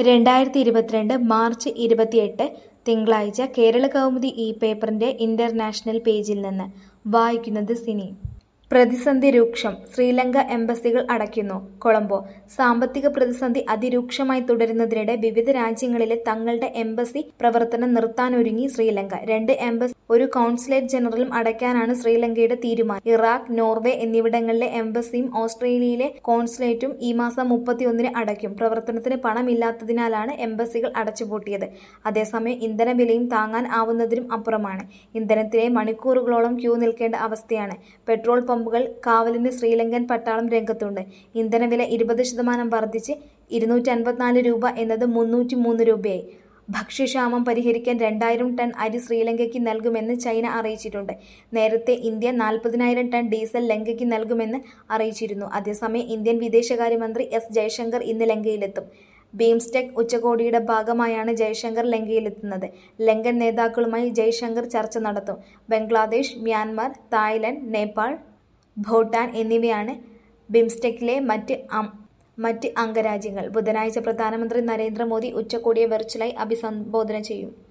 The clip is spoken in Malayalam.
രണ്ടായിരത്തി ഇരുപത്തിരണ്ട് മാർച്ച് ഇരുപത്തിയെട്ട് തിങ്കളാഴ്ച കേരള കൗമുദി ഈ പേപ്പറിന്റെ ഇന്റർനാഷണൽ പേജിൽ നിന്ന് വായിക്കുന്നത് സിനി പ്രതിസന്ധി രൂക്ഷം ശ്രീലങ്ക എംബസികൾ അടയ്ക്കുന്നു കൊളംബോ സാമ്പത്തിക പ്രതിസന്ധി അതിരൂക്ഷമായി തുടരുന്നതിനിടെ വിവിധ രാജ്യങ്ങളിലെ തങ്ങളുടെ എംബസി പ്രവർത്തനം നിർത്താനൊരുങ്ങി ശ്രീലങ്ക രണ്ട് എംബസി ഒരു കോൺസുലേറ്റ് ജനറലും അടയ്ക്കാനാണ് ശ്രീലങ്കയുടെ തീരുമാനം ഇറാഖ് നോർവേ എന്നിവിടങ്ങളിലെ എംബസിയും ഓസ്ട്രേലിയയിലെ കോൺസുലേറ്റും ഈ മാസം മുപ്പത്തിയൊന്നിന് അടയ്ക്കും പ്രവർത്തനത്തിന് പണമില്ലാത്തതിനാലാണ് എംബസികൾ അടച്ചുപൂട്ടിയത് അതേസമയം ഇന്ധനവിലയും താങ്ങാൻ ആവുന്നതിനും അപ്പുറമാണ് ഇന്ധനത്തിനായി മണിക്കൂറുകളോളം ക്യൂ നിൽക്കേണ്ട അവസ്ഥയാണ് പെട്രോൾ പമ്പുകൾ കാവലിന് ശ്രീലങ്കൻ പട്ടാളം രംഗത്തുണ്ട് ഇന്ധനവില ഇരുപത് ശതമാനം വർദ്ധിച്ച് ഇരുന്നൂറ്റി അൻപത്തിനാല് രൂപ എന്നത് മുന്നൂറ്റി മൂന്ന് രൂപയായി ഭക്ഷ്യക്ഷാമം പരിഹരിക്കാൻ രണ്ടായിരം ടൺ അരി ശ്രീലങ്കയ്ക്ക് നൽകുമെന്ന് ചൈന അറിയിച്ചിട്ടുണ്ട് നേരത്തെ ഇന്ത്യ നാൽപ്പതിനായിരം ടൺ ഡീസൽ ലങ്കയ്ക്ക് നൽകുമെന്ന് അറിയിച്ചിരുന്നു അതേസമയം ഇന്ത്യൻ വിദേശകാര്യമന്ത്രി എസ് ജയശങ്കർ ഇന്ന് ലങ്കയിലെത്തും ബീംസ്റ്റെക് ഉച്ചകോടിയുടെ ഭാഗമായാണ് ജയശങ്കർ ലങ്കയിലെത്തുന്നത് ലങ്കൻ നേതാക്കളുമായി ജയശങ്കർ ചർച്ച നടത്തും ബംഗ്ലാദേശ് മ്യാൻമാർ തായ്ലൻഡ് നേപ്പാൾ ഭൂട്ടാൻ എന്നിവയാണ് ബിംസ്റ്റെക്കിലെ മറ്റ് മറ്റ് അംഗരാജ്യങ്ങൾ ബുധനാഴ്ച പ്രധാനമന്ത്രി നരേന്ദ്രമോദി ഉച്ചകോടിയെ വെർച്വലായി അഭിസംബോധന ചെയ്യും